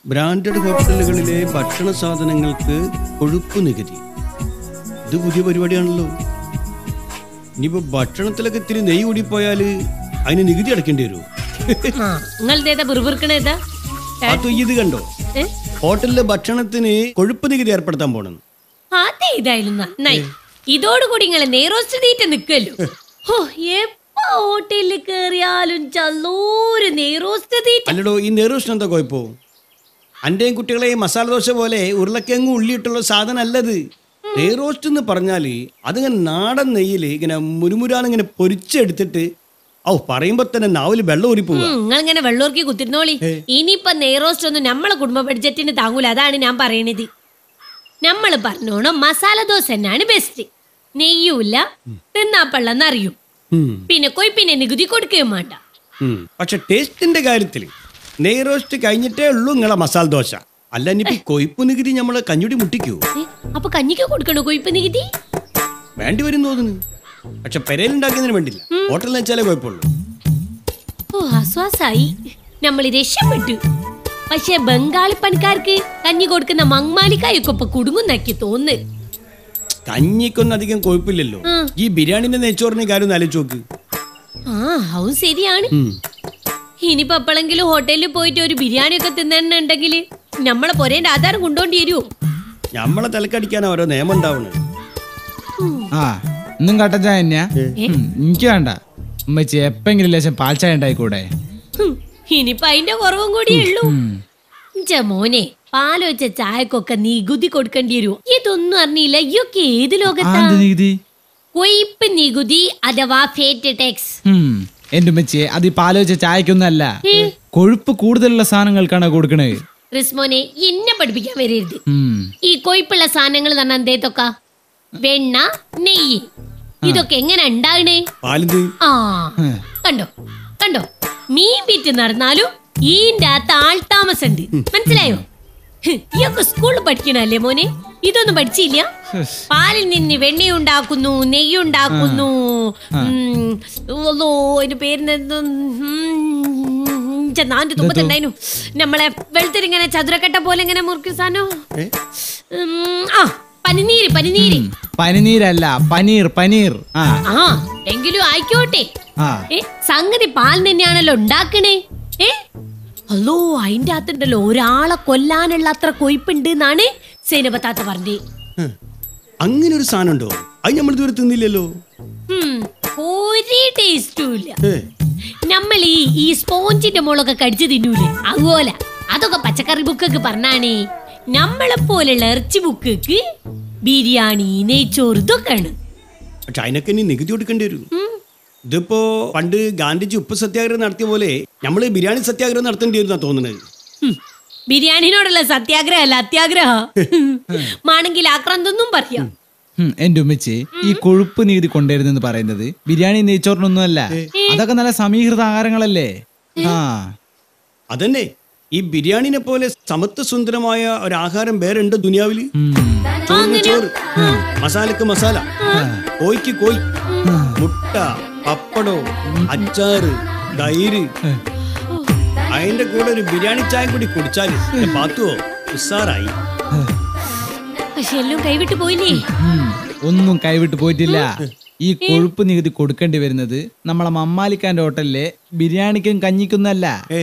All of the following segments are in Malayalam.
ബ്രാൻഡഡ് ഹോട്ടലുകളിലെ ഭക്ഷണ സാധനങ്ങൾക്ക് കൊഴുപ്പ് നികുതി ഇത് പുതിയ പരിപാടിയാണല്ലോ ഇനിയിപ്പോ ഭക്ഷണത്തിലൊക്കെ ഇത്തിരി നെയ്യ് കൂടിപ്പോയാല് അതിന് നികുതി അടക്കേണ്ടി വരുമോ ആ നിങ്ങളുടേതാ ബുറുബുറുക്കണേതാ അത് ഇത് കണ്ടോ ഏ? ഹോട്ടലിലെ ഭക്ഷണത്തിന് കൊഴുപ്പ് നികുതി ഏർപ്പെടുത്താൻ പോണെന്ന് അതെ ഇതായാലും നന്നായി ഇതോടുകൂടി നിങ്ങളെ നെയ്റോസ്റ്റ് തീറ്റ നിൽക്കല്ലോ ഓ എപ്പോ ഹോട്ടലിൽ കേറിയാലും ചല്ലൂര് നെയ്റോസ്റ്റ് തീറ്റ അല്ലടോ ഈ നെറൂഷിന് എന്താ കുഴപ്പോ അൻ്റെയും കുട്ടികളെയും മസാല ദോശ പോലെ ഉരുളക്കിഴങ്ങും ഉള്ളിയിട്ടുള്ള സാധനം അല്ലത് നെയ്റോസ്റ്റ് എന്ന് പറഞ്ഞാൽ അതിങ്ങനെ നാടൻ നെയ്യിൽ ഇങ്ങനെ മുരുമുരാന്നിങ്ങനെ പൊരിച്ചെടുത്തിട്ട് ഔ പറയുമ്പോൾ തന്നെ നാവിൽ വെള്ളം ഊരിപ്പോവുക നിങ്ങൾ ഇങ്ങനെ വെള്ളൂർക്കി കുത്തിരുന്നോളി ഇനിയിപ്പൊ നെയ്റോസ്റ്റ് ഒന്നും നമ്മളെ കുടുംബ ബഡ്ജറ്റിന് താങ്ങൂല അതാണ് ഞാൻ പറയണത് നമ്മൾ പറഞ്ഞോണം മസാല ദോശ തന്നെയാണ് ബെസ്റ്റ് നെയ്യൂല്ല തിന്നാപ്പള്ളന്നറിയും ഉം. പിന്നെ കൊയ്പ്പിനെ നികുതി കൊടുക്കുകയും വേണ്ട ഉം. പക്ഷെ ടേസ്റ്റിന്റെ കാര്യത്തിൽ നെയ് റോസ്റ്റ് കഴിഞ്ഞിട്ടേ ഉള്ളൂ നിങ്ങളെ മസാല ദോശ അല്ല ഇനിയിപ്പോ കൊയ്പ്പ് നികുതി നമ്മളെ കഞ്ഞുടി മുട്ടിക്കൂ ഏ, അപ്പൊ കഞ്ഞിക്ക് കൊടുക്കണോ കൊയ്പ്പ് നികുതി വേണ്ടി വരും തോന്നുന്നു പക്ഷെ പെരയിലുണ്ടാക്കിയതിന് വേണ്ടില്ല ഹോട്ടലിൽ വെച്ചാലേ കുഴപ്പമുള്ളൂ ഓ ആശ്വാസായി നമ്മൾ രക്ഷപ്പെട്ടു പക്ഷെ ബംഗാളി പണിക്കാർക്ക് കഞ്ഞി കൊടുക്കുന്ന മങ്മാലിക്കായൊക്കെ ഇപ്പൊ കുടുങ്ങുന്നാക്കി തോന്നുന്നു കഞ്ഞിക്കൊന്നും അധികം കൊഴുപ്പില്ലല്ലോ ഉം. ഈ ബിരിയാണിന്റെ നെയ്ച്ചോറിന്റെ കാര്യം ഒന്ന് ആലോചിച്ച് നോക്ക് ആ അതും ശരിയാണ് ഉം. ഇനിയിപ്പോ എപ്പോഴെങ്കിലും ഹോട്ടലിൽ പോയിട്ട് ഒരു ബിരിയാണി ഒക്കെ തിന്നണമെന്നുണ്ടെങ്കിൽ നമ്മളെ പൊരേന്റെ ആധാരം കൊണ്ടോണ്ടി വരുമോ നമ്മളെ തലക്കടിക്കാൻ ഓരോ നിയമം ഉണ്ടാവണത് ആ ഇന്നും കട്ടൻ ചായ തന്നെയാ ഉം, എനിക്ക് വേണ്ട ഉമ്മച്ചി എപ്പെങ്കിലും ലേശം പാൽ ചായ ഉണ്ടായിക്കൂടെ ഹും, ഇനിയിപ്പൊ അതിന്റെ കുറവും കൂടിയേ ഉള്ളൂ ഇഞ്ച മോനെ പാല് വെച്ച ചായക്കൊക്കെ നികുതി കൊടുക്കേണ്ടി വരുമോ ഇതൊന്നും അറിഞ്ഞില്ല ഇയൊക്കെ ഏത് ആ ലോകത്താ എന്ത് നികുതി കൊയ്പ്പ് നികുതി അഥവാ ഫേറ്റ് ടാക്സ് ഉം, എന്റെ ഉമ്മച്ചിയെ അത് ഈ പാല് വെച്ച ചായക്കൊന്നല്ല കൊഴുപ്പ് കൂടുതലുള്ള സാധനങ്ങൾക്കാണ് കൊടുക്കണേ റിസ്മോനെ എന്നെ പഠിപ്പിക്കാൻ വരരുത് ഉം, ഈ കൊഴുപ്പുള്ള സാധനങ്ങൾ തന്നെ എന്തേത്തൊക്ക വെണ്ണ നെയ്യ് ഇതൊക്കെ എങ്ങനെ ഉണ്ടാകണേ പാലിന്ത് ആ കണ്ടോ കണ്ടോ മീൻ വിറ്റ് നടന്നാലും ഈന്റെ അകത്ത് ആൾതാമസം ഉണ്ട് മനസ്സിലായോ ഹ്, ഇയൊക്കെ സ്കൂളിൽ പഠിക്കണല്ലേ മോനെ ഇതൊന്നും പഠിച്ചില്ല പാലിൽ നിന്ന് വെണ്ണയുണ്ടാക്കുന്നു നെയ്യുണ്ടാക്കുന്നു ഉം, ഓ, അതിന്റെ പേരിന് നാന്റെ തുമ്പത്തുണ്ടായിരുന്നു നമ്മളെ വെളുത്തിരിങ്ങനെ ചതുരക്കട്ട പോലെ ഇങ്ങനെ മുറുക്കുന്ന സാധനം ഏ? ഉം, ആ പനിനീര് പനിനീര് പനിനീരല്ല പനീർ പനീർ ആ ആ എങ്കിലും ആയിക്കോട്ടെ ആ ഏ സംഗതി പാൽ തന്നെയാണല്ലോ ഉണ്ടാക്കണേ ഏ അല്ലോ അതിന്റെ അകത്തുണ്ടല്ലോ ഒരാളെ കൊല്ലാനുള്ള അത്ര കൊയ്പ്പുണ്ട് എന്നാണ് സേനപത്താത്ത പറഞ്ഞേ ഹ്. അങ്ങനെ ഒരു സാധനം ഉണ്ടോ അത് നമ്മൾ ഇതുവരെ തിന്നില്ലല്ലോ ഉം, ഒരു ടേസ്റ്റും ഇല്ല ഏ. നമ്മൾ ഈ ഈ സ്പോഞ്ചിന്റെ മുളകൊക്കെ കടിച്ചു തിന്നൂലേ അതുപോലെ അതൊക്കെ പച്ചക്കറി ബുക്കൊക്കെ പറഞ്ഞാണേ നമ്മളെ പോലുള്ള ഇറച്ചി ബുക്കൊക്കെ ബിരിയാണി നെയ്ച്ചോറ് ഇതൊക്കെയാണ് പക്ഷെ അതിനൊക്കെ ഇനി നികുതി കൊടുക്കേണ്ടി വരും ഇതിപ്പോ പണ്ട് ഗാന്ധിജി ഉപ്പ് സത്യാഗ്രഹം നടത്തിയ പോലെ നമ്മൾ ബിരിയാണി സത്യാഗ്രഹം നടത്തേണ്ടി വരുന്ന തോന്നുന്നത് ഹും, ബിരിയാണിനോടുള്ള സത്യാഗ്രഹമല്ല അത്യാഗ്രഹ മാണെങ്കിൽ ആക്രാന്തൊന്നും പറയാം ഉം, എന്റെ ഉമ്മച്ചി ഈ കൊഴുപ്പ് നികുതി കൊണ്ടുവരുന്നെന്ന് പറയുന്നത് ബിരിയാണി നെയ്ച്ചോറിനൊന്നുമല്ല അതൊക്കെ നല്ല സമീകൃത ആഹാരങ്ങളല്ലേ ആ അതന്നെ ഈ ബിരിയാണിനെ പോലെ സമത്വ സുന്ദരമായ ഒരു ആഹാരം വേറെ ഉണ്ട് ദുനിയാവില് ഉം, ചോറിന് ചോറ് മസാലക്ക് മസാല കോയ്ക്ക് കോയ് മുട്ട പപ്പടോ അച്ചാറ് തൈര് അതിന്റെ കൂടെ ഒരു ബിരിയാണി ചായ കൂടി കുടിച്ചാല് എന്റെ പാത്തുവോ ഉസാറായി പക്ഷെ എല്ലാം കൈവിട്ട് പോയില്ലേ ഉം, ഒന്നും കൈവിട്ട് പോയിട്ടില്ല ഈ കൊഴുപ്പ് നികുതി കൊടുക്കേണ്ടി വരുന്നത് നമ്മളെ മമ്മാലിക്കാന്റെ ഹോട്ടലിലെ ബിരിയാണിക്കും കഞ്ഞിക്കൊന്നല്ല ഏ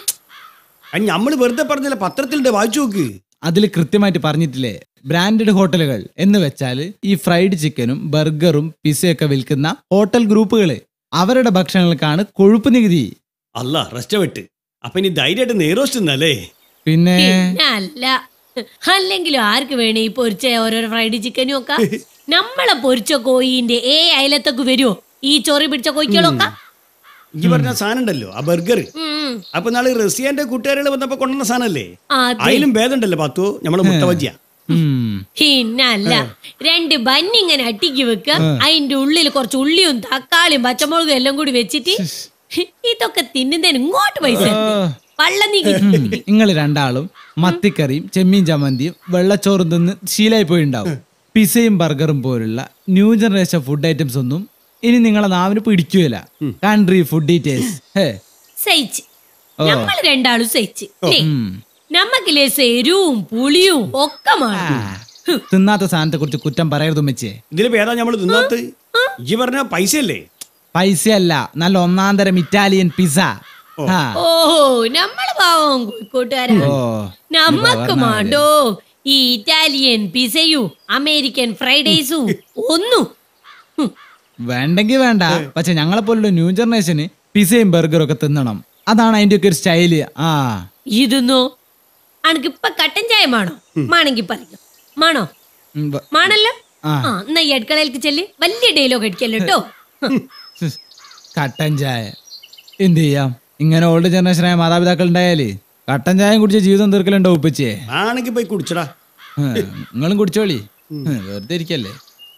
നമ്മൾ വെറുതെ പറഞ്ഞില്ല പത്രത്തിലുണ്ട് വായിച്ചു നോക്ക് അതിൽ കൃത്യമായിട്ട് പറഞ്ഞിട്ടില്ലേ ബ്രാൻഡഡ് ഹോട്ടലുകൾ എന്ന് വെച്ചാൽ ഈ ഫ്രൈഡ് ചിക്കനും ബർഗറും പിസയൊക്കെ വിൽക്കുന്ന ഹോട്ടൽ ഗ്രൂപ്പുകൾ അവരുടെ ഭക്ഷണങ്ങൾക്കാണ് കൊഴുപ്പ് നികുതി അല്ല റെസ്റ്റ് വിട്ട് അപ്പൊ ഇനി ധൈര്യമായിട്ട് നെയ്റോസ്റ്റ് തിന്നല്ലേ പിന്നെ പിന്നെ അല്ല അല്ലെങ്കിലും ആർക്ക് വേണേ ഈ പൊരിച്ച ഓരോരോ ഫ്രൈഡ് ചിക്കനും ഒക്കെ നമ്മളെ പൊരിച്ച കോയിന്റെ ഏ അയലത്തൊക്കെ വരുമോ ഈ ചോറി പിടിച്ച കോയിക്കളൊക്കെ ഈ പറഞ്ഞ സാധനം ഉണ്ടല്ലോ ആ ബർഗർ ഉം. അപ്പൊ നാളെ റസിയാന്റെ കൂട്ടുകാരികൾ വന്നപ്പോ കൊണ്ടുവന്ന സാധനല്ലേ അതെ അതിലും ഭേദമുണ്ടല്ലോ പാത്തു നമ്മളെ മുട്ടവജിയ ഉം, പിന്നല്ല രണ്ട് ബന്നിങ്ങനെ അട്ടിക്ക് വെക്ക അതിന്റെ ഉള്ളിൽ കുറച്ച് ഉള്ളിയും തക്കാളിയും പച്ചമുളകും എല്ലാം കൂടി വെച്ചിട്ട് ഇതൊക്കെ തിന്നുന്നതിന് ഇങ്ങോട്ട് പൈസ വള്ളം നീ നിങ്ങൾ രണ്ടാളും മത്തിക്കറിയും ചെമ്മീൻ ചമ്മന്തിയും വെള്ളച്ചോറും തിന്ന് ശീലായി പോയിണ്ടാവും പിസയും ബർഗറും പോലുള്ള ന്യൂ ജനറേഷൻ ഫുഡ് ഐറ്റംസ് ഒന്നും ഇനി നിങ്ങളെ നാവിന് പിടിക്കുകയില്ല കൺട്രി ഫുഡ് ഡീറ്റെയിൽസ് ഹേ സഹിച്ച് നമ്മൾ രണ്ടാളും സഹിച്ച് ല്ലേ? ഉം. നമ്മക്ക് ലേശം എരിവും പുളിയും ഒക്കെ വേണം തിന്നാത്ത സാധനത്തെ കുറിച്ച് കുറ്റം പറയരുത് ഉമ്മച്ചേ ഇതിലിപ്പോ ഏതാ നമ്മൾ തിന്നാത്ത് ഈ പറഞ്ഞ പൈസ അല്ലേ പൈസയല്ല നല്ല ഒന്നാം തരം ഇറ്റാലിയൻ പിസ ആ ഓഹോ നമ്മള് പാവം കോഴിക്കോട്ടുകാരാ ഓ നമ്മക്ക് മാണ്ടോ ഈ ഇറ്റാലിയൻ പിസയും അമേരിക്കൻ ഫ്രൈഡ് റൈസും ഒന്നും ഹും. വേണ്ടെങ്കി വേണ്ട പക്ഷെ ഞങ്ങളെ പോലുള്ള ന്യൂ ജനറേഷന് പിസയും ബർഗറും ഒക്കെ തിന്നണം അതാണ് അതിന്റെ ഒക്കെ ഒരു സ്റ്റൈല് ആ ഇതൊന്നോ അനക്ക് ഇപ്പൊ കട്ടൻ ചായ മാണോ മാണെങ്കി പറയും മാണോ ഉം, ബ- മാണല്ലോ ആ. ആ എന്നാ ഈ അടുക്കളയിലേക്ക് ചെല്ല് വലിയ ഡയലോഗ് അടിക്കല്ലോ കേട്ടോ സ്, കട്ടൻ ചായ എന്ത് ചെയ്യാം ഇങ്ങനെ ഓൾഡ് ജനറേഷനായ മാതാപിതാക്കൾ ഉണ്ടായാല് കട്ടൻ ചായം കുടിച്ച് ജീവിതം തീർക്കലുണ്ടോ ഉപ്പച്ചേ ആണെങ്കിൽ പോയി കുടിച്ചടാ നിങ്ങളും കുടിച്ചോളി ഹ്, വെറുതെ ഇരിക്കല്ലേ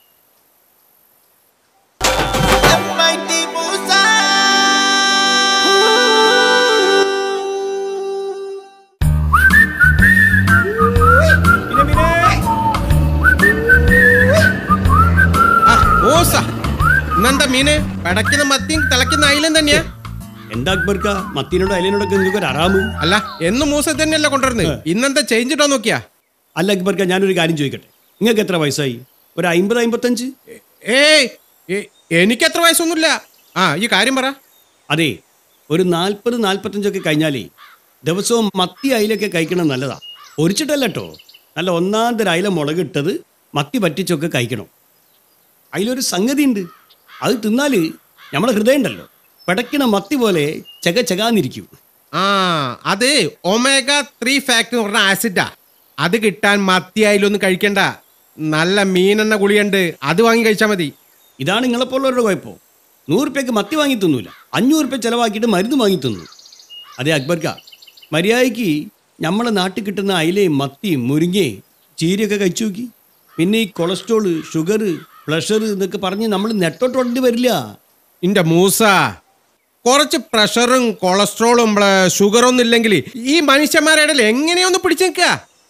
Mighty Musa. ആ, മൂസ ഇന്നെന്താ മീന് പടക്കുന്ന മത്തിയും തിളക്കുന്ന അയിലും തന്നെയാ എന്താ അക്ബർക്ക മത്തിനോട് അയലിനോടൊക്കെ നിങ്ങൾക്ക് ഒരു അറാമു അല്ല എന്നും മൂസ തന്നെയല്ല കൊണ്ടുവരുന്നത് ഇന്നെന്താ ചേഞ്ച് ഇട്ടോ നോക്കിയാ അല്ല അക്ബർക്ക ഞാനൊരു കാര്യം ചോദിക്കട്ടെ നിങ്ങൾക്ക് എത്ര വയസ്സായി ഒരു അമ്പത് അമ്പത്തഞ്ച് ഏയ് ഏ- എനിക്ക് എത്ര വയസ്സൊന്നുമില്ല ആ ഈ കാര്യം പറ അതെ ഒരു നാൽപ്പത് നാൽപ്പത്തഞ്ചൊക്കെ കഴിഞ്ഞാലേ ദിവസവും മത്തി അയിലൊക്കെ കഴിക്കണം നല്ലതാ പൊരിച്ചിട്ടല്ല കേട്ടോ നല്ല ഒന്നാം തരം അയില മുളകിട്ടത് മത്തി പറ്റിച്ചൊക്കെ കഴിക്കണം അതിലൊരു സംഗതി ഉണ്ട് അത് തിന്നാൽ നമ്മളെ ഹൃദയം ഉണ്ടല്ലോ പിടയ്ക്കണ മത്തി പോലെ ചക ചകാന്നിരിക്കും ആ അത് ഒമേഗ ത്രീ ഫാക്ടർ എന്ന് പറഞ്ഞ ആസിഡാ അത് കിട്ടാൻ മത്തി ആയാലൊന്നും കഴിക്കണ്ട നല്ല മീനെണ്ണ ഗുളിയുണ്ട് അത് വാങ്ങി കഴിച്ചാൽ മതി ഇതാണ് നിങ്ങളെപ്പോലുള്ളവരുടെ കുഴപ്പം നൂറുപ്യക്ക് മത്തി വാങ്ങി തിന്നൂല അഞ്ഞൂറ് റുപ്യ ചിലവാക്കിയിട്ട് മരുന്ന് വാങ്ങി തിന്നു അതെ അക്ബർക്ക മര്യാദയ്ക്ക് നമ്മളെ നാട്ടിൽ കിട്ടുന്ന അയിലയും മത്തിയും മുരിങ്ങയും ചീരയൊക്കെ കഴിച്ചു നോക്കി പിന്നെ ഈ കൊളസ്ട്രോള് ഷുഗർ പ്രഷർ എന്നൊക്കെ പറഞ്ഞ് നമ്മൾ നെട്ടോട്ടോണ്ടി വരില്ല ഇന്റെ മൂസ കുറച്ച് പ്രഷറും കൊളസ്ട്രോളും ഷുഗറൊന്നും ഇല്ലെങ്കിൽ ഈ മനുഷ്യന്മാരുടെ ഇടയിൽ എങ്ങനെയൊന്ന് പിടിച്ചു നിൽക്കുക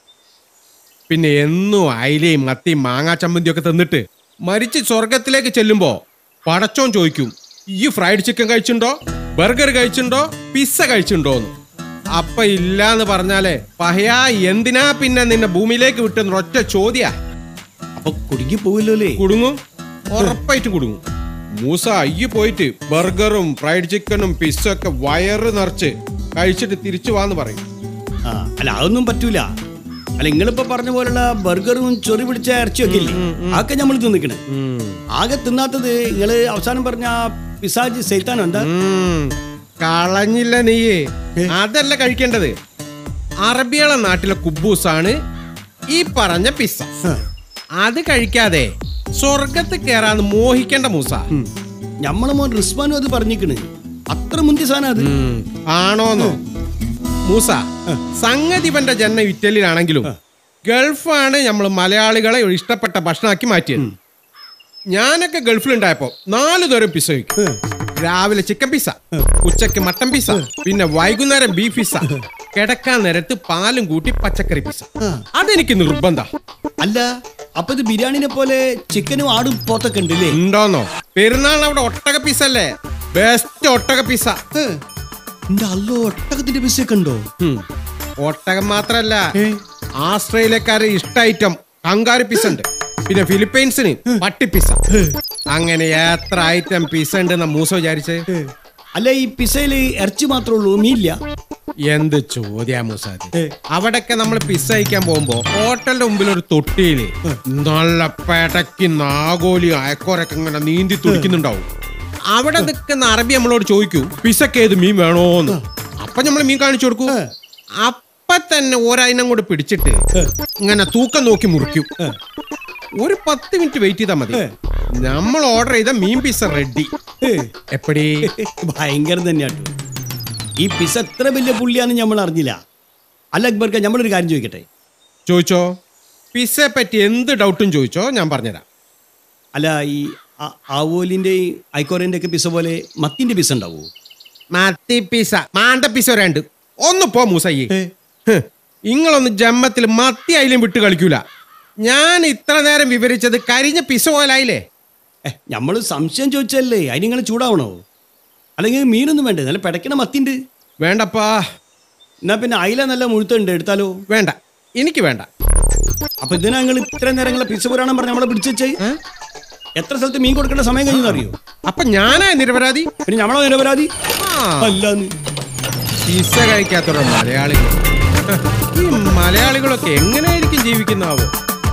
പിന്നെ എന്നും അയിലയും മത്തിയും മാങ്ങാ ചമ്മന്തിയും ഒക്കെ തിന്നിട്ട് മരിച്ച് സ്വർഗത്തിലേക്ക് ചെല്ലുമ്പോ പടച്ചോൻ ചോദിക്കും ഈ ഫ്രൈഡ് ചിക്കൻ കഴിച്ചിട്ടുണ്ടോ ബർഗർ കഴിച്ചിട്ടുണ്ടോ പിസ്സ കഴിച്ചിട്ടുണ്ടോ എന്ന് അപ്പൊ ഇല്ലാന്ന് പറഞ്ഞാലേ പഹയാ എന്തിനാ പിന്നെ നിന്നെ ഭൂമിയിലേക്ക് വിട്ടെന്ന് ഒറ്റ ചോദ്യാ അപ്പൊ കുടുങ്ങി പോവില്ലോ അല്ലേ കുടുങ്ങും ഉറപ്പായിട്ടും കുടുങ്ങും മൂസ അയ്യ പോയിട്ട് ബർഗറും ഫ്രൈഡ് ചിക്കനും പിസ്സൊക്കെ വയറ് നിറച്ച് കഴിച്ചിട്ട് തിരിച്ചു വാന്ന് പറയും ആ അല്ല അതൊന്നും പറ്റൂല അല്ല നിങ്ങളിപ്പോ പറഞ്ഞ പോലുള്ള ബർഗറും ചൊറി പിടിച്ച ഇറച്ചിയൊക്കെ ഇല്ലേ അതൊക്കെ നമ്മൾ തിന്നിക്കണേ ആകെ തിന്നാത്തത് നിങ്ങള് അവസാനം പറഞ്ഞ ആ പിസാജ് സൈത്താനോ എന്താ ഉം, കളഞ്ഞില്ല നീയേ അതല്ല കഴിക്കേണ്ടത് അറബികളെ നാട്ടിലെ കുബൂസാണ് ഈ പറഞ്ഞ പിസ്സ അത് കഴിക്കാതെ സ്വർഗത്ത് കേറാന്ന് മോഹിക്കേണ്ട മൂസ നമ്മളെ മോൻ റിസ്മാനും അത് പറഞ്ഞിക്കണ് അത്ര മുന്തിയ സാധനം അത് ഉം, ആണോന്നോ മൂസ സംഗതി ഇവന്റെ ജന്മം ഇറ്റലിയിലാണെങ്കിലും ഗൾഫാണ് നമ്മൾ മലയാളികളെ ഒരു ഇഷ്ടപ്പെട്ട ഭക്ഷണമാക്കി മാറ്റിയത് ഞാനൊക്കെ ഗൾഫിലുണ്ടായപ്പോ നാല് തരം പിസ്സ കഴിക്കും രാവിലെ ചിക്കൻ പിസ്സ ഉച്ചക്ക് മട്ടൻ പിസ്സ പിന്നെ വൈകുന്നേരം ബീഫ് പിസ്സ കിടക്കാൻ നേരത്ത് പാലും കൂട്ടി പച്ചക്കറി പിസ്സ അതെനിക്ക് നിർബന്ധ അല്ല അപ്പൊ ഇത് ബിരിയാണിനെ പോലെ ചിക്കനും ആടും പോത്തൊക്കെ ഉണ്ട് അല്ലേ ഉണ്ടോന്നോ പെരുന്നാളിന് അവിടെ ഒട്ടക പിസ്സ അല്ലേ ബെസ്റ്റ് ഒട്ടക പിസ്സ എന്റെ അല്ലോ ഒട്ടകത്തിന്റെ പിസൊക്കെ ഉണ്ടോ ഉം. ഒട്ടകം മാത്രല്ല ആസ്ട്രേലിയക്കാരെ ഇഷ്ട ഐറ്റം കങ്കാരു പിസ്സ ഉണ്ട് പിന്നെ ഫിലിപ്പൈൻസിന് പട്ടി പിസ്സ അങ്ങനെ എത്ര ഐറ്റം പിസ്സ ഉണ്ടെന്ന മൂസ വിചാരിച്ചേ അല്ല ഈ പിസയില് ഇറച്ചി മാത്രമേ ഉള്ളൂ മീനില്ല എന്ത് ചോദ്യാ മൂസ അത്? അവിടൊക്കെ നമ്മൾ പിസ്സ കഴിക്കാൻ പോകുമ്പോ ഹോട്ടലിന്റെ മുമ്പിൽ ഒരു തൊട്ടിയില് നല്ല പെടക്കി നാഗോലി അയക്കോരൊക്കെ ഇങ്ങനെ നീന്തി തുടിക്കുന്നുണ്ടാവും അവിടെ നിൽക്കുന്ന അറബി നമ്മളോട് ചോദിക്കും പിസ്സക്ക് ഏത് മീൻ വേണോന്ന് അപ്പൊ നമ്മൾ മീൻ കാണിച്ചു കൊടുക്കും അപ്പൊ തന്നെ ഒരയിനം കൂടെ പിടിച്ചിട്ട് ഇങ്ങനെ തൂക്കം നോക്കി മുറിക്കും ഒരു പത്ത് മിനിറ്റ് വെയിറ്റ് ചെയ്താൽ മതി നമ്മൾ ഓർഡർ ചെയ്ത മീൻ പിസ്സ റെഡി എപ്പടി ഭയങ്കരം തന്നെയാട്ടോ ഈ പിസ എത്ര വലിയ പുള്ളിയാന്ന് നമ്മൾ അറിഞ്ഞില്ല അല്ല അക്ബർക്ക നമ്മളൊരു കാര്യം ചോദിക്കട്ടെ ചോദിച്ചോ പിസ്സയെ പറ്റി എന്ത് ഡൗട്ടും ചോദിച്ചോ ഞാൻ പറഞ്ഞുതരാം അല്ല ഈ ആ- ആവോലിന്റെ ഐക്കോറിന്റെ ഒക്കെ പിസ പോലെ മത്തിന്റെ പിസ ഉണ്ടാവോ മത്തി പിസ മാണ്ട പിസ ഒരാണ്ട് ഒന്ന് പോ മൂസയ്യേ ഹ്, ഇങ്ങളൊന്ന് ജമ്മത്തിൽ മത്തി അയിലും വിട്ട് കളിക്കൂല ഞാൻ ഇത്ര നേരം വിവരിച്ചത് കരിഞ്ഞ പിസ പോലായില്ലേ ഏ നമ്മൾ സംശയം ചോദിച്ചല്ലേ അതിന് നിങ്ങൾ ചൂടാവണോ അല്ലെങ്കിൽ മീനൊന്നും വേണ്ടേ നല്ല പിടയ്ക്കണ മത്തിണ്ട് വേണ്ടപ്പാ എന്നാ പിന്നെ അയില നല്ല മുഴുത്തുണ്ട് എടുത്താലോ വേണ്ട എനിക്ക് വേണ്ട അപ്പൊ ഇതിനാ നിങ്ങൾ ഇത്രയും നേരം നിങ്ങളെ പിസ പുരാണം പറഞ്ഞ് നമ്മളെ പിടിച്ചേ എത്ര സ്ഥലത്ത് മീൻ കൊടുക്കേണ്ട സമയം കഴിഞ്ഞെന്ന് അറിയോ അപ്പൊ ഞാനാ നിരപരാധി പിന്നെ നമ്മളെ നിരപരാധി ആ അല്ലാന്ന് പിസ്സ കഴിക്കാത്തുള്ള മലയാളികൾ ഈ മലയാളികളൊക്കെ എങ്ങനെയായിരിക്കും ജീവിക്കുന്നാവോ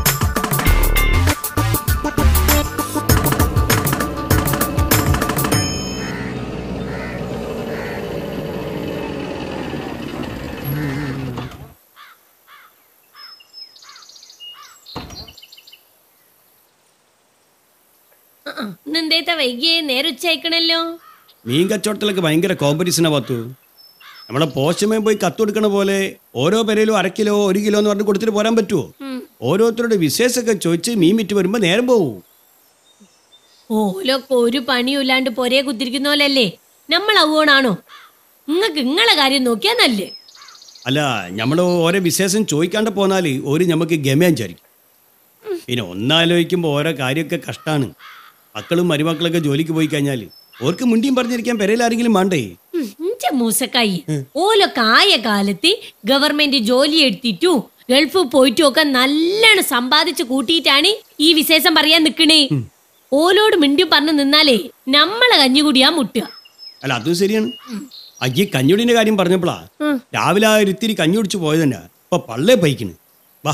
ഇന്നെന്തേത്താ വൈകിയേ നേരെ ഉച്ചയക്കണല്ലോ മീൻ കച്ചവടത്തിലൊക്കെ ഭയങ്കര കോമ്പറ്റീഷനാ പത്തു നമ്മളെ പോസ്റ്റമേ പോയി കത്ത് കൊടുക്കണ പോലെ ഓരോ പെരയിലും അര കിലോ ഒരു കിലോ എന്ന് പറഞ്ഞ് കൊടുത്തിട്ട് പോരാൻ പറ്റുമോ ഓരോരുത്തരുടെ വിശേഷമൊക്കെ ചോദിച്ച് മീൻ വിറ്റ് വരുമ്പോ നേരം പോവും ഓലൊക്കെ ഒരു പണിയും ഇല്ലാണ്ട് പൊരേ കുത്തിരിക്കുന്ന പോലല്ലേ നമ്മൾ അവണാണോ നിങ്ങക്ക് ഇങ്ങളെ കാര്യം നോക്കിയാ നല്ലേ അല്ല നമ്മൾ ഓരോ വിശേഷം ചോദിക്കാണ്ട് പോന്നാല് ഒരു നമുക്ക് ഗമയാൻ വിചാരിക്കും പിന്നെ ഒന്നാലോചിക്കുമ്പോൾ ഓരോ കാര്യമൊക്കെ കഷ്ടാണ് മക്കളും മരുമക്കളൊക്കെ ജോലിക്ക് പോയി കഴിഞ്ഞാൽ ഓർക്ക് മുണ്ടിയും പറഞ്ഞിരിക്കാൻ പെരയിൽ ആരെങ്കിലും വേണ്ടേ ഉം, ഇഞ്ച മൂസക്കായി ഓലൊക്കെ ആയ കാലത്ത് ഗവൺമെന്റ് ജോലി എടുത്തിട്ടു ഗൾഫ് പോയിട്ടും ഒക്കെ നല്ലോണം സമ്പാദിച്ച് കൂട്ടിയിട്ടാണ് ഈ വിശേഷം പറയാൻ നിക്കണേ ഓലോട് മിണ്ടിയും പറഞ്ഞു നിന്നാലേ നമ്മളെ കഞ്ഞുകൂടിയാ മുട്ടുക അല്ല അതും ശരിയാണ് അയ്യ കഞ്ഞുടിന്റെ കാര്യം പറഞ്ഞപ്പോളാ രാവിലെ ആ ഒരിത്തിരി കഞ്ഞി കുടിച്ച് പോയത് തന്നെ ഇപ്പൊ പള്ളേ പൈക്കണ് വാ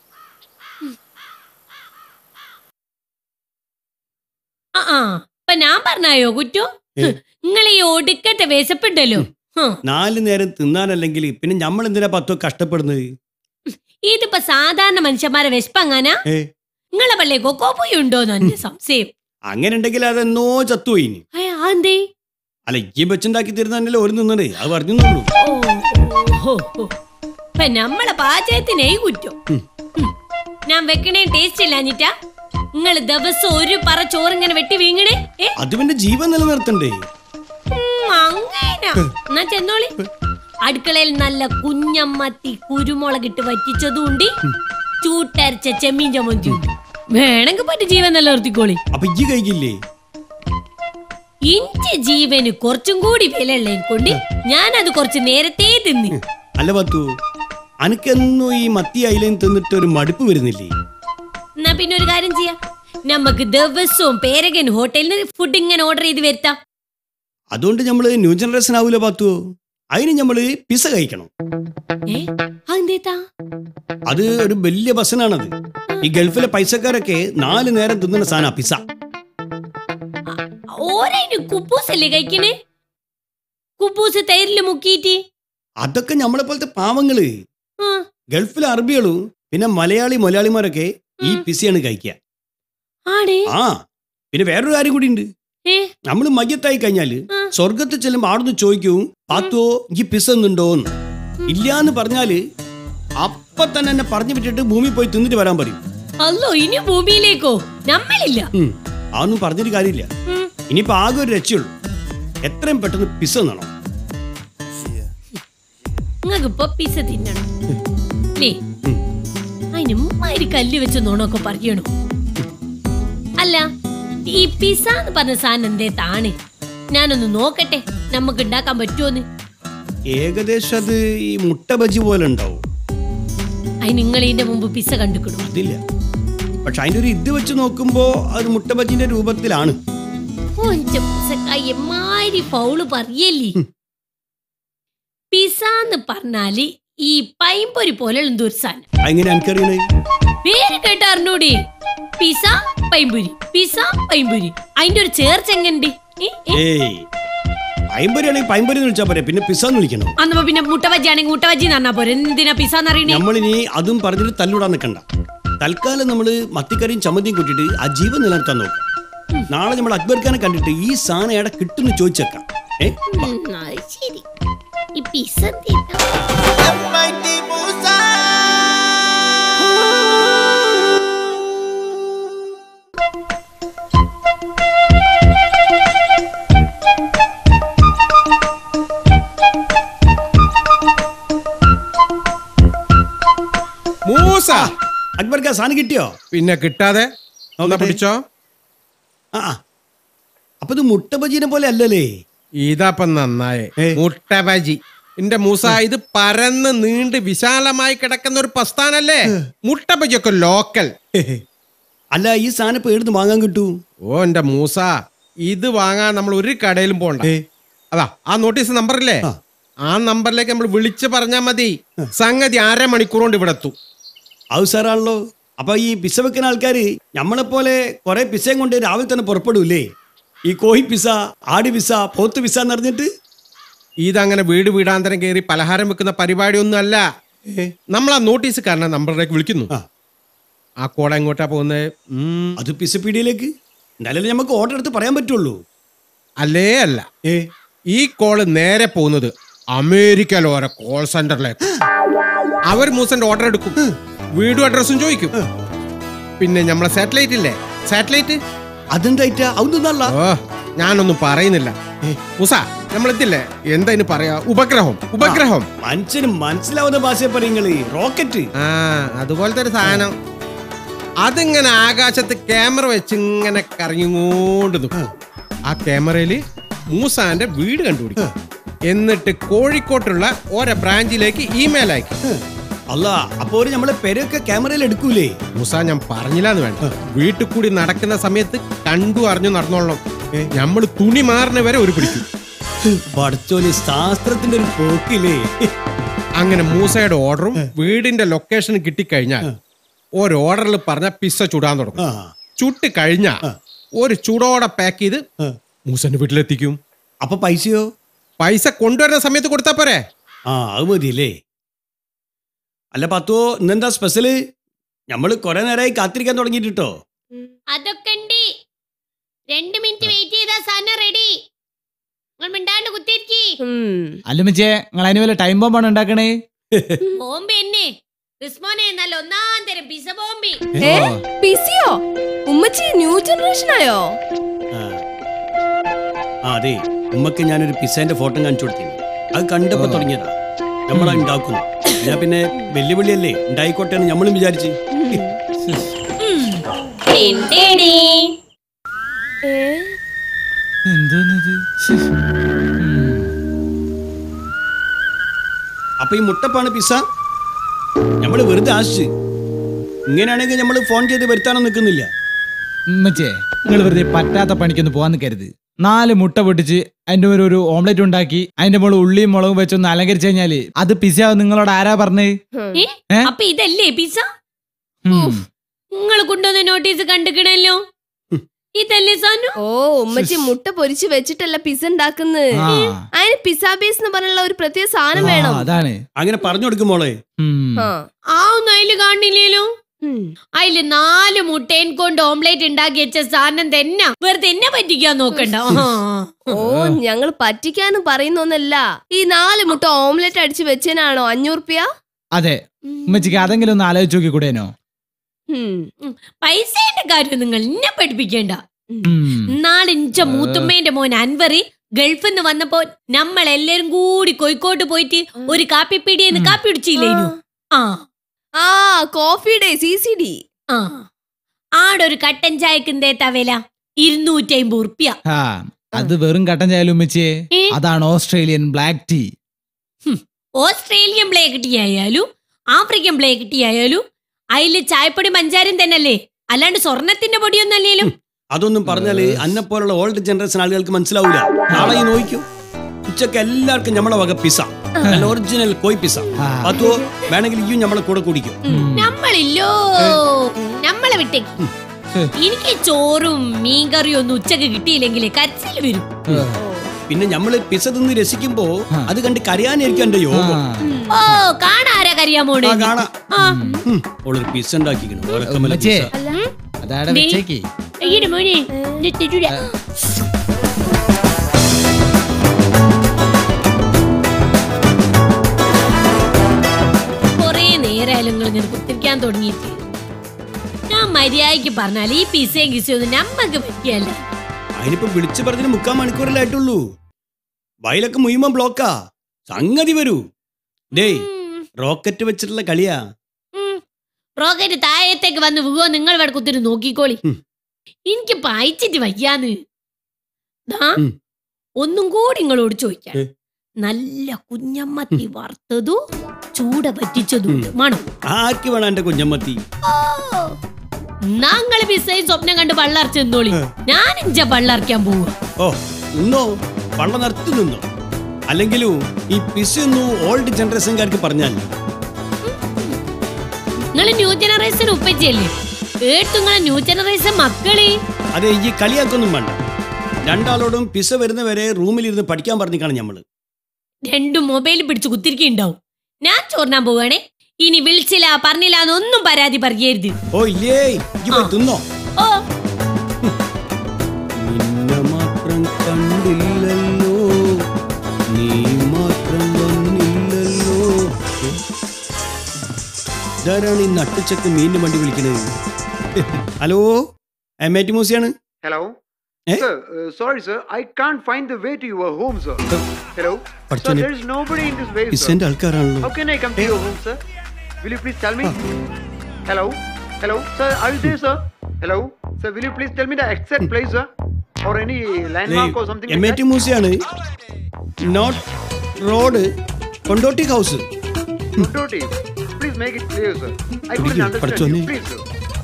ആ ആ ഇപ്പൊ ഞാൻ പറഞ്ഞായോ കുറ്റു നിങ്ങൾ ഈ ഒടുക്കത്തെ വിശപ്പുണ്ടല്ലോ ഹും. നാല് നേരം തിന്നാനല്ലെങ്കിൽ പിന്നെ നമ്മൾ എന്തിനാ പത്തോ കഷ്ടപ്പെടുന്നത് ഇതിപ്പോ സാധാരണ മനുഷ്യന്മാരെ വിശപ്പങ്ങാനാ ഏ നിങ്ങളെ പള്ളേ കൊക്കോപ്പൊയി ഉണ്ടോന്ന് എന്റെ സംശയം അങ്ങനെ ഉണ്ടെങ്കിൽ അതെന്നോ ചത്തുപോയി ഇനി. അയ്യ, അതെന്തേ അല്ല ഈ വെച്ചുണ്ടാക്കി തരുന്നതന്നല്ലേ ഒരു നിന്നതേ അത് പറഞ്ഞുള്ളൂ ഓ, ഓ, ഓ. ഇപ്പൊ നമ്മളെ പാചകത്തിനേ കുറ്റം ഉം. ഞാൻ വെക്കണേ ടേസ്റ്റ് ഇല്ലാഞ്ഞിട്ടാ നിങ്ങൾ ദിവസം ഒരു പറ ചോറിങ്ങനെ വെട്ടി വീങ്ങണേ ഏ അത് പിന്നെ ജീവൻ നിലനിർത്തണ്ടേ ഉം, അങ്ങനാ എന്നാ ചെന്നോളി അടുക്കളയിൽ നല്ല കുഞ്ഞമ്മത്തി കുരുമുളകിട്ട് വറ്റിച്ചതും ഉണ്ട് ചൂട്ടരച്ച ചെമ്മീൻ ചമ്മന്തി ഉണ്ട് വേണമെങ്കിൽ പറ്റി ജീവൻ നിലനിർത്തിക്കോളി അപ്പൊ ഈ കഴിക്കില്ലേ ഇന്റെ ജീവന് കുറച്ചും കൂടി വിലയുള്ളേ കൊണ്ട് ഞാനത് കുറച്ച് നേരത്തെ തിന്ന് അല്ല പത്തു അനക്കെന്നും ഈ മത്തി അയിലയും തിന്നിട്ട് ഒരു മടുപ്പ് വരുന്നില്ലേ എന്നാ പിന്നെ ഒരു കാര്യം ചെയ്യാം നമുക്ക് ദിവസവും പേരകൻ ഹോട്ടലിൽ നിന്ന് ഫുഡ് ഇങ്ങനെ ഓർഡർ ചെയ്ത് വരുത്താം അതുകൊണ്ട് നമ്മള് ന്യൂ ജനറേഷൻ ആവൂല പത്തു അതിന് നമ്മള് പിസ കഴിക്കണം ഏ അതെന്തേത്താ അത് ഒരു വലിയ ബസ്സിനാണത് ഈ ഗൾഫിലെ പൈസക്കാരൊക്കെ നാല് നേരം തിന്നുന്ന സാധന പിസ ഓരോ കുബൂസ് അല്ലേ കഴിക്കണേ കുബൂസ് തൈരില് മുക്കിയിട്ട് അതൊക്കെ നമ്മളെ പോലത്തെ പാവങ്ങള് ആ, ഗൾഫിലെ അറബികളും പിന്നെ മലയാളി മലയാളിമാരൊക്കെ ഈ പിസയാണ് കഴിക്കുക ആണേ ആ പിന്നെ വേറൊരു കാര്യം കൂടി ഉണ്ട് ഏ നമ്മൾ മയ്യത്തായി കഴിഞ്ഞാല് ആ. സ്വർഗത്തിൽ ചെല്ലുമ്പോ ആടുന്ന് ചോദിക്കും പാത്തോ ഈ പിസ ഒന്നുണ്ടോന്ന് ഇല്ലാന്ന് പറഞ്ഞാല് അപ്പൊ തന്നെ എന്നെ പറഞ്ഞു വിട്ടിട്ട് ഭൂമി പോയി തിന്നിട്ട് വരാൻ പറയും അല്ലോ ഇനി ഭൂമിയിലേക്കോ നമ്മളില്ല ഉം. അതൊന്നും പറഞ്ഞിട്ട് കാര്യമില്ല ഉം. ഇനിയിപ്പോ ആകെ ഒരു രക്ഷയുള്ളൂ എത്രയും പെട്ടെന്ന് പിസ തന്നണം നിങ്ങക്ക് ഇപ്പൊ പിസ തിന്നണം ലേ അതിന് ഉമ്മാരി കല്ല് വെച്ച് നോണൊക്കെ പറയണോ അല്ല ഈ പിസ എന്ന് പറഞ്ഞ സാധനം എന്തേ താണ് ഞാനൊന്ന് നോക്കട്ടെ നമുക്ക് ഉണ്ടാക്കാൻ പറ്റുമോന്ന് ഏകദേശം അത് ഈ മുട്ട ബജി പോലെ ഉണ്ടാവും അതിന് നിങ്ങൾ ഇതിന്റെ മുമ്പ് പിസ കണ്ടുക്കിടും അതില്ല പക്ഷെ അതിന്റെ ഒരു ഇത് വെച്ച് നോക്കുമ്പോ അത് മുട്ട ബജിന്റെ രൂപത്തിലാണ് എമ്മാരി ഫൗള് പറയല്ലേ പിസ എന്ന് പറഞ്ഞാല് ഈ പൈമ്പൊരി പോലെ എന്തോ ഒരു സാധനം അങ്ങനെ എനിക്കറിയണേ പേര് കേട്ട അറിഞ്ഞൂടി പിസ പൈമ്പുരി പിസ പൈമ്പുരി അതിന്റെ ഒരു ചേർച്ച എങ്ങനെ ഏയ് പൈമ്പരി ആണെങ്കിൽ പൈമ്പരി എന്ന് വിളിച്ചാ പോരെ പിന്നെ പിസ എന്ന് വിളിക്കണം അന്നപ്പോ പിന്നെ മുട്ട ബജ്ജി ആണെങ്കിൽ മുട്ട ബജ്ജി എന്ന് പറഞ്ഞാ പോരെ എന്തിനാ പിസ എന്ന് അറിയണേ നമ്മളിനി അതും പറഞ്ഞിട്ട് തല്ലൂടാൻ നിൽക്കണ്ട തൽക്കാലം നമ്മൾ മത്തിക്കറിയും ചമ്മന്തിയും കൂട്ടിയിട്ട് ആ ജീവൻ നിലനിർത്താൻ നോക്കാം നാളെ നമ്മൾ അക്ബർ ഖാനെ കണ്ടിട്ട് ഈ സാധനം എവിടെ കിട്ടുമെന്ന് ചോദിച്ചേക്കാം ഏ വാ. ഉം, അത് ശരി ഈ പിസ എന്തിനാ? Mighty Musa. മൂസ അക്ബർ ഖാൻ സാധനം കിട്ടിയോ പിന്നെ കിട്ടാതെ എന്നാ നോക്കട്ടെ. പിടിച്ചോ ആ ആ. അപ്പൊ ഇത് മുട്ട ബജീനെ പോലെ അല്ലല്ലേ ഇതപ്പം നന്നായേ ഏ. മുട്ട ബജി എന്റെ മൂസ ഇത് പരന്ന് നീണ്ട് വിശാലമായി കിടക്കുന്ന ഒരു പ്രസ്ഥാനല്ലേ മുട്ട ബജിയൊക്കെ ലോക്കൽ അല്ല ഈ സാധനം ഇപ്പൊ എടുത്ത് വാങ്ങാൻ കിട്ടൂ ഓ എന്റെ മൂസ ഇത് വാങ്ങാൻ നമ്മൾ ഒരു കടയിലും പോണ്ട ഏ. അതാ ആ നോട്ടീസ് നമ്പറില്ലേ ആ. ആ നമ്പറിലേക്ക് നമ്മൾ വിളിച്ച് പറഞ്ഞാൽ മതി സംഗതി അരമണിക്കൂർ കൊണ്ട് ഇവിടെ എത്തും അത് സാറാണല്ലോ അപ്പൊ ഈ പിസ വെക്കുന്ന ആൾക്കാര് നമ്മളെ പോലെ കുറെ പിസയും കൊണ്ട് രാവിലെ തന്നെ പുറപ്പെടൂലേ ഈ കോഴി പിസ ആട് പിസ പോത്ത് പിസ എന്ന് പറഞ്ഞിട്ട് ഇതങ്ങനെ വീട് വീടാന്തരം കയറി പലഹാരം വെക്കുന്ന പരിപാടിയൊന്നും അല്ല നമ്മൾ ആ നോട്ടീസ് കാരണം നമ്പറിലേക്ക് വിളിക്കുന്നു ആ. ആ കോട എങ്ങോട്ടാ പോകുന്നത് ഉം, അത് പിസപ്പീടിയിലേക്ക് എന്നാലല്ലേ നമുക്ക് ഓർഡർ എടുത്ത് പറയാൻ പറ്റുള്ളൂ അല്ലേ അല്ല ഏ ഈ കോള് നേരെ പോകുന്നത് അമേരിക്കയിലെ ഓരോ കോൾ സെന്ററിലേക്ക് അവർ മൂസന്റെ ഓർഡർ എടുക്കും വീടും അഡ്രസ്സും ചോദിക്കും പിന്നെ നമ്മളെ സാറ്റലൈറ്റ് ഇല്ലേ സാറ്റലൈറ്റ് അതെന്തായിട്ടാ അതൊന്നല്ല ഓ ഞാനൊന്നും പറയുന്നില്ല മൂസ നമ്മളെത്തില്ലേ എന്താ ഇനി പറയാ ഉപഗ്രഹം ഉപഗ്രഹം മനുഷ്യന് മനസ്സിലാവുന്ന ഭാഷയെ പറയുങ്ങള് റോക്കറ്റ് ആ അതുപോലത്തെ ഒരു സാധനം അതിങ്ങനെ ആകാശത്ത് ക്യാമറ വെച്ച് ഇങ്ങനെ കറങ്ങിക്കൊണ്ട് നിൽക്കും ആ ക്യാമറയില് മൂസാന്റെ വീട് കണ്ടുപിടിക്കും എന്നിട്ട് കോഴിക്കോട്ടുള്ള ഓരോ ബ്രാഞ്ചിലേക്ക് ഇമെയിൽ അയക്കും അല്ല അപ്പൊ ഒരു നമ്മളെ പെരയൊക്കെ ക്യാമറയിൽ എടുക്കൂലേ മൂസ ഞാൻ പറഞ്ഞില്ലാന്ന് വേണ്ട വീട്ടിൽ കൂടി നടക്കുന്ന സമയത്ത് കണ്ടു അറിഞ്ഞു നടന്നോളണം നമ്മൾ തുണി മാറുന്ന വരെ ഒരു പിടിക്കും പഠിച്ചോല് ശാസ്ത്രത്തിന്റെ ഒരു പോക്കില്ലേ അങ്ങനെ മൂസയുടെ ഓർഡറും വീടിന്റെ ലൊക്കേഷനും കിട്ടിക്കഴിഞ്ഞാൽ ഒരു ഓർഡറിൽ പറഞ്ഞ പിസ്സ ചുടാൻ തുടങ്ങും ആ ചുട്ട് കഴിഞ്ഞ ഒരു ചൂടോടെ പാക്ക് ചെയ്ത് മൂസന്റെ വീട്ടിലെത്തിക്കും അപ്പൊ പൈസയോ പൈസ കൊണ്ടുവരുന്ന സമയത്ത് കൊടുത്താ പോരെ ആ അത് മതിയല്ലേ അല്ല പത്തോ ഇന്നെന്താ സ്പെഷ്യല് നമ്മള് കൊറേ നേരമായി കാത്തിരിക്കാൻ തുടങ്ങിയിട്ടോ അതൊക്കെ ഉണ്ട് രണ്ട് മിനിറ്റ് വെയിറ്റ് ചെയ്താ സാധനം റെഡി നിങ്ങൾ മിണ്ടാണ്ട് കുത്തിരിക്കി അല്ലുമിച്ചേ നിങ്ങൾ അതിന് വല്ല ടൈം ബോംബാണ് ഉണ്ടാക്കണേ ബോംബെ എന്നെ റിസ്മോനെ നല്ല ഒന്നാം തരം പിസ ബോംബി ഏ പിസിയോ ഉമ്മച്ചി ന്യൂ ജനറേഷൻ ആയോ ആ ആ, അതെ ഉമ്മക്ക് ഞാനൊരു പിസേന്റെ ഫോട്ടോ കാണിച്ചു കൊടുത്തിരുന്നു അത് കണ്ടപ്പോ തുടങ്ങിയതാ നമ്മളാ ഉണ്ടാക്കുന്നു ഞാൻ പിന്നെ വെല്ലുവിളിയല്ലേ ഉണ്ടായിക്കോട്ടെ എന്ന് നമ്മളും വിചാരിച്ച് ഏ എന്തോന്നത് അപ്പൊ ഈ മുട്ടപ്പാണ് പിസ നമ്മള് വെറുതെ ആശിച്ച് ഇങ്ങനെയാണെങ്കിൽ നമ്മൾ ഫോൺ ചെയ്ത് വരുത്താനോ നിൽക്കുന്നില്ല ഉമ്മച്ചേ നിങ്ങൾ വെറുതെ പറ്റാത്ത പണിക്കൊന്ന് പോവാൻ നിൽക്കരുത് നാല് മുട്ട പൊട്ടിച്ച് അതിന്റെ മേലെ ഒരു ഓംലെറ്റ് ഉണ്ടാക്കി അതിന്റെ മുകളിൽ ഉള്ളിയും മുളകും വെച്ചൊന്ന് അലങ്കരിച്ചു കഴിഞ്ഞാല് അത് പിസയാവും നിങ്ങളോട് ആരാ പറഞ്ഞേ ഏ? ഏ? അപ്പൊ ഇതല്ലേ പിസ ഉം. നിങ്ങൾ കൊണ്ടുവന്ന നോട്ടീസ് കണ്ടുക്കണല്ലോ ഇതല്ലേ സാനു ഓ ഉമ്മച്ചി മുട്ട പൊരിച്ച് വെച്ചിട്ടല്ല പിസ ഉണ്ടാക്കുന്നത് ആ. അതിന് പിസ ബേസ് എന്ന് പറഞ്ഞുള്ള ഒരു പ്രത്യേക സാധനം ആ, വേണം അതാണ് അങ്ങനെ പറഞ്ഞു കൊടുക്കും മോളെ ഉം. ആ ആ ഒന്നും അതില് കാണില്ലല്ലോ ഉം. അതില് നാല് മുട്ടയും കൊണ്ട് ഓംലേറ്റ് ഉണ്ടാക്കി വെച്ച സാധനം തന്നെ വെറുതെ എന്നെ പറ്റിക്കാൻ നോക്കണ്ട ആ. ഓ ഞങ്ങൾ പറ്റിക്കാന്ന് പറയുന്നൊന്നല്ല ഈ നാല് മുട്ട ഓംലെറ്റ് അടിച്ച് വെച്ചതിനാണോ അഞ്ഞൂറുപ്യ അതെ ഉമ്മച്ചിക്ക് അതെങ്കിലും ഒന്ന് ആലോചിച്ച് നോക്കി കൂടേനോ ഉം. പൈസയുടെ കാര്യം നിങ്ങൾ എന്നെ പഠിപ്പിക്കേണ്ട ഉം. നാളെ ഇഞ്ച മൂത്തുമ്മേന്റെ മോൻ അൻവറി ഗൾഫിൽ നിന്ന് വന്നപ്പോ നമ്മൾ എല്ലാരും കൂടി കോഴിക്കോട്ട് പോയിട്ട് ഒരു കാപ്പിപ്പിടിയെന്ന് കാപ്പി കുടിച്ചില്ലേനു ആ ആ coffee day C C D ആ ആടൊരു കട്ടൻ ചായക്കിന്റെ തവല ഇരുന്നൂറ്റി അമ്പത് ഉറുപ്യ ആ അത് വെറും കട്ടൻ ചായാലും ഉമ്മച്ചിയെ ഏ? അതാണ് Australian black tea Australian black tea ആയാലും ആഫ്രിക്കൻ ബ്ലേക്ക് ടീ ആയാലും അതില് ചായപ്പൊടി മഞ്ചാരം തന്നെയല്ലേ അല്ലാണ്ട് സ്വർണത്തിന്റെ പൊടിയൊന്നും അല്ലേലും അതൊന്നും പറഞ്ഞാല് അന്നെ പോലുള്ള ഓൾഡ് ജനറേഷൻ ആളുകൾക്ക് മനസ്സിലാവൂല നാളെ ഈ നോക്കിയോ ഉച്ചക്ക് എല്ലാവർക്കും നമ്മളെ വക പിസ നല്ല ഒറിജിനൽ കോയി പിസ ആ. പത്തോ വേണമെങ്കിൽ ഇയും നമ്മളെ കൂടെ കുടിക്കും നമ്മളില്ലോ നമ്മളെ വിട്ടേക്ക് എനിക്ക് ചോറും മീൻകറിയും ഒന്നും ഉച്ചക്ക് കിട്ടിയില്ലെങ്കിൽ കരച്ചിൽ വരും പിന്നെ നമ്മള് പിസ തിന്ന് രസിക്കുമ്പോ ആ. അത് കണ്ട് കരയാനായിരിക്കും എന്റെ ആ. യോഗം ഓ കാണാരാ കറിയാമോടെ ആ, കാണാം. ആ ഉം, ഓളൊരു പിസ ഉണ്ടാക്കിക്കണം ഓലക്കമ്മല ഉമ്മച്ചിയെ, പിസ്സ. അതാടെ ദേ. വെച്ചേക്ക് അയ്യടെ മോനെ ഇത് തരൂല. കൊറേ നേരമായാലും നിങ്ങൾ ഇങ്ങനെ കുത്തിരിക്കാൻ തുടങ്ങിയിട്ട് ഞാൻ മര്യാദക്ക് പറഞ്ഞാൽ ഈ പിസയും കിസയും ഒന്നും നമ്മക്ക് പറ്റിയല്ല അതിനിപ്പോ വിളിച്ചു പറഞ്ഞതിന് മുക്കാൽ മണിക്കൂറല്ലേ ആയിട്ടുള്ളൂ വയലൊക്കെ മുഴുവൻ ബ്ലോക്കാ സംഗതി വരൂ ഡേയ് റോക്കറ്റ് വെച്ചിട്ടുള്ള കളിയാ റോക്കറ്റ് താഴത്തേക്ക് വന്ന് വീവോ നിങ്ങൾ ഇവിടെ കുത്തിട്ട് നോക്കിക്കോളി ഉം. എനിക്ക് പായിച്ചിട്ട് വയ്യാന്ന് ദാ, ഉം. ഒന്നും കൂടി നിങ്ങളോട് ചോദിക്കാം ഏ. നല്ല കുഞ്ഞമ്മത്തി വറുത്തതും ചൂട പറ്റിച്ചതും ഉണ്ട് മണം ആർക്ക് വേണം എന്റെ കുഞ്ഞമ്മത്തി നാങ്ങള് പിസയും സ്വപ്നം കണ്ട് പള്ളർച്ച് നിന്നോളി ഞാൻ ഇഞ്ച പള്ളർക്കാൻ പോവുക ഓ നിന്നോ വള്ളം നിർത്തി നിന്നോ അല്ലെങ്കിലും ഈ പിസൊന്നു ഓൾഡ് ജനറേഷൻകാർക്ക് പറഞ്ഞാൽ നിങ്ങള് ന്യൂ ജനറേഷൻ ഉപ്പച്ചല്ലേ ഏട്ടു നിങ്ങളെ ന്യൂ ജനറേഷൻ മക്കളെ അത് ഈ കളിയാക്കൊന്നും വേണ്ട രണ്ടാളോടും പിസ വരുന്നവരെ റൂമിലിരുന്ന് പഠിക്കാൻ പറഞ്ഞിക്കാണ് ഞമ്മള് രണ്ടും മൊബൈൽ പിടിച്ച് കുത്തിരിക്കുണ്ടാവും ഞാൻ ചോറിനാൻ പോവാണേ ഇനി വിളിച്ചില്ല പറഞ്ഞില്ല എന്നൊന്നും പരാതി പറയരുത് ഓ ഇല്ലേ ഇജ്ജ് പോയി തിന്നോ ഓ നിന്നെ മാത്രം കണ്ടില്ലല്ലോ നീ മാത്രം വന്നില്ലല്ലോ ഇതാരാണ് ഈ നട്ടുച്ചക്ക് മീനിന് വണ്ടി വിളിക്കുന്നത് ഹലോ എമ്മേറ്റി മൂസിയാണ് Hello? Eh? Sir, uh, sorry, sir. I can't find the way to your home, sir. Hello? Sir, Parchone- there is nobody in this way, sir. പിസന്റെ ആൾക്കാരാണല്ലോ How can I come to your home, sir? Will you please tell me? Hello? Hello? Sir, are you there, sir? Hello? Sir, will you please tell me the exact place, sir? Or any landmark or something like എമ്മേറ്റി that? മൂസിയാണ് not road Kondotty house Dotty, please make it clear, sir. I couldn't Please, understand Parchone. you. Please, sir.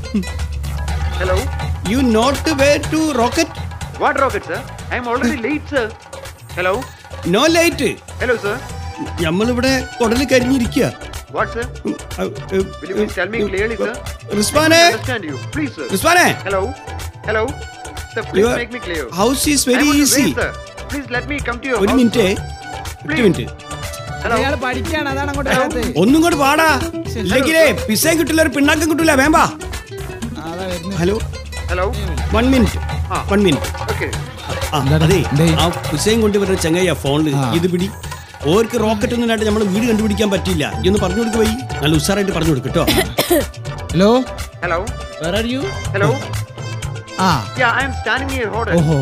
Hello? You not way to rocket What rocket, sir? I am already late, sir. Hello? No light Hello, sir. നമ്മളിവിടെ കുടല് കരിഞ്ഞിരിക്കുക What, sir? Will you please tell me clearly, sir? റിസ്വാനെ I understand you. Please, sir. റിസ്വാനെ Hello? Hello? Sir, please Your make me clear. House is I very want to easy wait, sir. Please let me come to your ഒരു house. Minute sir. ഒറ്റ മിനിറ്റ് Hello? അയാൾ പഠിക്കാണ് അതാണ് അങ്ങോട്ട് വരാത്തത്. ഒന്നും കൂടെ പാടാ ഇല്ലെങ്കിലേ പിസയും കിട്ടില്ല ഒരു പിണ്ണാക്കം കിട്ടൂല വേമ്പാ ആ, അതാ വരുന്നത്. Hello Hello? വൺ മിനിറ്റ് ആ. One minute Okay. ആ എന്താണ്? അതെ എന്തേ? ആ പിസയും കൊണ്ടുവരുന്ന ചെങ്ങയ്യ ഫോണില് ആ. ഇത് പിടി ഓർക്ക് റോക്കറ്റ് ഒന്നും ഇല്ലാണ്ട് നമ്മൾ വീട് കണ്ടുപിടിക്കാൻ പറ്റില്ല ഇതൊന്ന് പറഞ്ഞു കൊടുക്ക് പോയി നല്ല ഉഷാറായിട്ട് പറഞ്ഞു കൊടുക്കും കേട്ടോ hello Hello? Where are you Hello? ആ Yeah, I am standing here. Hold on. ഓഹോ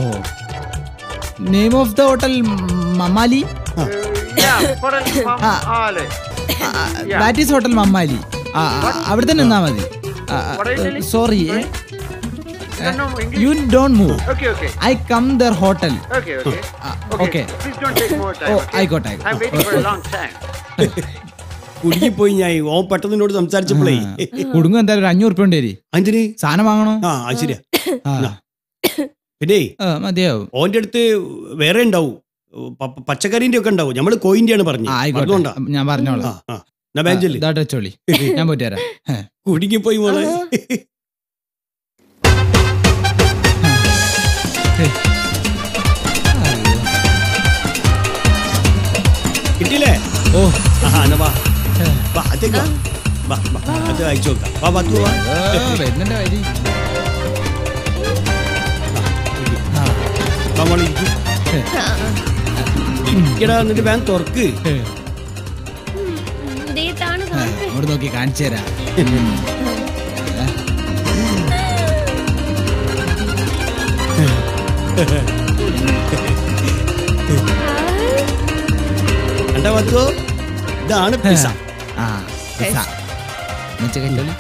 name of the hotel Mamali Uh, yeah, Hotel Mam Ah. Ale. Yeah. That is hotel Mammali ആ ആ, അവിടെ തന്നെ നിന്നാ മതി What are you telling? Sorry Sorry? No, no, English. You don't move Okay, okay. I come there hotel Okay, okay. Ah, Okay. okay. Please don't take more time. Oh okay? ആയിക്കോട്ടെ I'm waiting for a long time. കുടുങ്ങിപ്പോയി ഞാൻ ഓൻ പെട്ടെന്ന് എന്നോട് സംസാരിച്ചപ്പോഴേ കുടുങ്ങും എന്തായാലും ഒരു അഞ്ഞൂറ് ഉറുപ്പ്യ ഉണ്ടേരി അതിന് സാധനം വാങ്ങണോ ആ അത് ശരിയാ ആ. പിന്നെ ആ, മതിയാവും ഓന്റെ അടുത്ത് വേറെ ഉണ്ടാവും പ- പ- പച്ചക്കറിന്റെ ഒക്കെ ഉണ്ടാവും നമ്മള് കോയിന്റെയാണ് ആ, പറഞ്ഞു ആയിക്കോട്ടെ അതുകൊണ്ടാ ഞാൻ ആ പറഞ്ഞോളാം ആ എന്നാ ബാഞ്ചല്ലേ ഇതാ വെച്ചോളി ഞാൻ പോയിട്ട് വരാം ഹേ. കുടുങ്ങിപ്പോയി മോളെ കിട്ടിയില്ലേ ഓ ആ എന്നാ വാ വാ അതേക്ക് വാ വാ വാ അത് അയച്ചു നോക്കാം വാ വാ വാ ആ, വരുന്നുണ്ട് വരി ആ, വാ മോളെ ഇരിക്ക്. ഹേ. ഇരിക്കടാ എന്നിട്ട് ബാങ്ക് തുറക്ക് ഹേ. ഇതാണ് ആ, അങ്ങോട്ട് നോക്കി കാണിച്ചു തരാം കണ്ടാ പത്തോ ഇതാണ് പിസ ആ പിസ്സ. ഉമ്മച്ചി കഴിച്ചോളി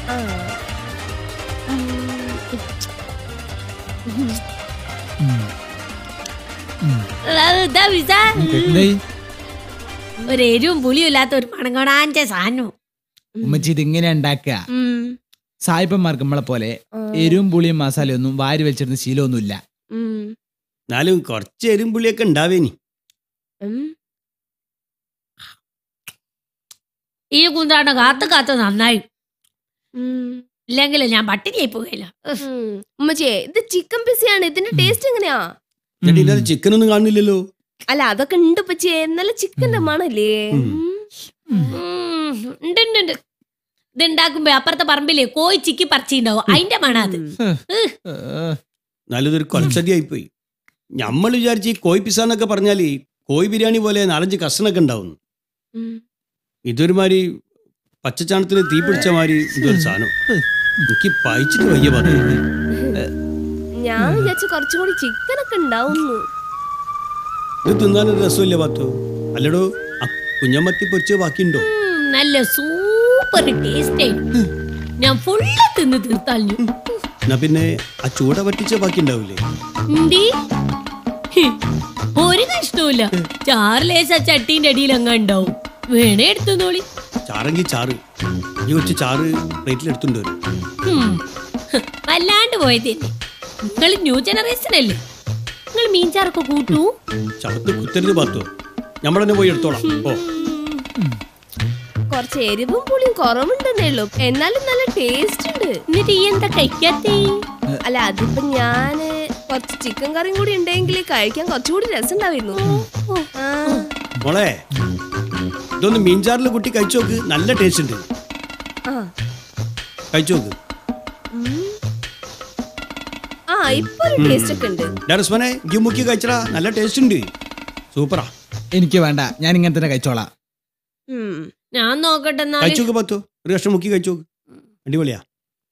ഇതാ വിസ എന്തായി ഒരു എരിവും പുളിയും ഇല്ലാത്ത ഒരു മണം കൊടാഞ്ച സാധനം ഉമ്മച്ചി ഇത് ഇങ്ങനെ ഉണ്ടാക്കുക ഉം, സായിപ്പന്മാർക്ക് നമ്മളെ പോലെ എരിവും പുളിയും മസാലയൊന്നും വാരി വെച്ചിരുന്ന ശീലമൊന്നുമില്ല ഉം, എന്നാലും കുറച്ച് എരുമ്പുള്ളിയൊക്കെ ഉണ്ടാവേനി ഉം. ഈ കുന്താണ്ട കാത്ത് കാത്ത് നന്നായി ഉം, ഇല്ലെങ്കിൽ ഞാൻ പട്ടിണിയായി പോകില്ല ഉം. ഉമ്മച്ചിയെ ഇത് ചിക്കൻ പിസയാണ് ഇതിന്റെ ടേസ്റ്റ് എങ്ങനെയാ എന്നിട്ട് ഇതിനകത്ത് ചിക്കൻ ഒന്നും കാണുന്നില്ലല്ലോ അല്ല അതൊക്കെ ഉണ്ട് ഉപ്പച്ചിയെ നല്ല ചിക്കന്റെ മണല്ലേ ഉം. ഉം. ഉണ്ട് ഉണ്ട് ഉണ്ട് ഇത് ഉണ്ടാക്കുമ്പോ അപ്പുറത്തെ പറമ്പില്ലേ കോഴി ചിക്കി പറിച്ചിണ്ടാവും അതിന്റെ മണം അത് ഏ, നല്ലതൊരു കൊലച്ചതിയായി പോയി നമ്മൾ വിചാരിച്ച് ഈ കോഴി പിസ എന്നൊക്കെ പറഞ്ഞാൽ കോഴി ബിരിയാണി പോലെ നാലഞ്ച് കഷ്ണൊക്കെ ഉണ്ടാവും ഉം. ഇതൊരുമാതിരി പച്ചച്ചാണത്തിന് തീ പിടിച്ച മാതിരി ഇതൊരു സാധനം എനിക്ക് പയച്ചിട്ട് വയ്യ പറഞ്ഞു ഞാൻ വിചാരിച്ചു കുറച്ചും കൂടി ചിക്കൻ ഒക്കെ ഉണ്ടാവുന്നു ഇത് തിന്നാനൊരു രസമില്ല പാത്തു അല്ലടോ ആ കുഞ്ഞമ്മത്തി പൊരിച്ച് ബാക്കിയുണ്ടോ ഉം, നല്ല സൂപ്പർ ടേസ്റ്റ് ആയിരുന്നു ഞാൻ ഫുള്ള് തിന്ന് തീർത്തളിഞ്ഞു എന്നാ പിന്നെ ആ ചൂട പറ്റിച്ച ബാക്കി ഉണ്ടാവില്ലേ ഉണ്ടീ ഒരു കഷ്ണവുമില്ല ചാറ് ലേശ ചട്ടീന്റെ അടിയിൽ അങ്ങ് ഉണ്ടാവും വേണേ എടുത്തു നോളി ചാറെങ്കിൽ ചാറ് ഈ കുറച്ച് ചാറ് പ്ലേറ്റിൽ എടുത്തുകൊണ്ട് വരും ഹും. ഹ്, വല്ലാണ്ട് പോയത് തന്നെ നിങ്ങൾ ന്യൂ ജനറേഷൻ അല്ലേ നിങ്ങൾ മീൻചാറൊക്കെ കൂട്ടൂ ചവത്ത് കുത്തരുത് പാത്തോ നമ്മൾ തന്നെ പോയി എടുത്തോളാം ഓ കുറച്ച് എരിവും പുളിയും കുറവുണ്ടെന്നേ ഉള്ളൂ എന്നാലും നല്ല ടേസ്റ്റ് ഉണ്ട് എന്നിട്ട് ഈ എന്താ കഴിക്കാത്തേ അല്ല അതിപ്പോ ഞാന് കുറച്ച് ചിക്കൻ കറിയും കൂടി ഉണ്ടെങ്കിൽ കഴിക്കാൻ കുറച്ചുകൂടി രസം ഉണ്ടായിരുന്നു ആ, മോളെ ഇതൊന്ന് മീൻചാറിൽ കുട്ടി കഴിച്ചു നോക്ക് നല്ല ടേസ്റ്റ് ഉണ്ട് ആ. കഴിച്ചു നോക്ക് ആ ഇപ്പൊ ഒരു ടേസ്റ്റ് ഒക്കെ ഉണ്ട് ഡാരസ്മനെ ഈ മുക്കി കഴിച്ചടാ നല്ല ടേസ്റ്റ് ഉണ്ട് സൂപ്പറാ എനിക്ക് വേണ്ട ഞാൻ ഇങ്ങനെ തന്നെ കഴിച്ചോളാം ഉം. ഞാൻ നോക്കട്ടെ എന്നാല് കഴിച്ചു നോക്ക് പത്തോ ഒരു കഷ്ണം മുക്കി കഴിച്ചു നോക്ക് അടിപൊളിയാ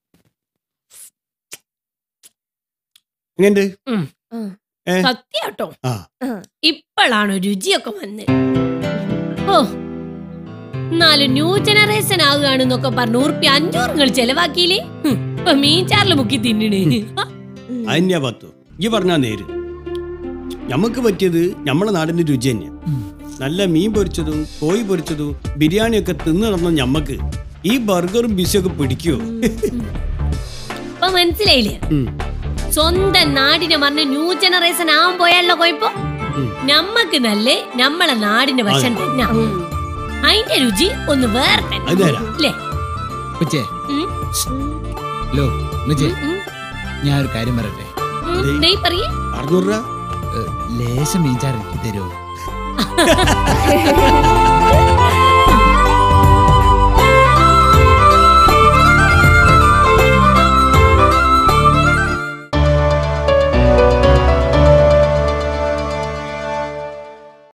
എങ്ങനെയുണ്ട് ഉം. ആ. ഏ? സത്യാട്ടോ ആ ആ. ഇപ്പോഴാണ് രുചിയൊക്കെ വന്നത് ഓ എന്നാലും ന്യൂ ജനറേഷൻ ആകുകയാണെന്നൊക്കെ പറഞ്ഞു ഉറുപ്പി അഞ്ഞൂറ് നിങ്ങൾ ചെലവാക്കിയില്ലേ ഹും, ഇപ്പൊ മീൻ ചാറില് മുക്കി തിന്നണേ അതന്നെയാ പത്തു ഈ പറഞ്ഞാ നേര് നമുക്ക് പറ്റിയത് നമ്മളെ നാടിന്റെ രുചി തന്നെയാ നല്ല മീൻ പൊരിച്ചതും കോഴി പൊരിച്ചതും ബിരിയാണിയൊക്കെ തിന്നു നടന്ന ഞമ്മക്ക് ഈ ബർഗറും ബിസിയൊക്കെ പിടിക്കുവോ ഇപ്പൊ മനസ്സിലായില്ലേ സ്വന്തം നാടിനെ മറന്ന് ന്യൂ ജനറേഷൻ ആവാൻ പോയാലുള്ള കുഴപ്പം നമ്മക്ക് നല്ല നമ്മളെ നാടിന്റെ വശം തന്നെ അതിന്റെ രുചി ഒന്ന് വേറെ തന്നെ അത് നേരാ അല്ലേ ഉച്ചേ ഉം, ലോ ഉമ്മച്ചേ ഉം, ഞാൻ ഒരു കാര്യം പറയട്ടെ ഉം, ദേ പറയേ അറുന്നൂറ് രൂപ ഏ, ലേശം മീൻചാറ് എനിക്ക് തരുമോ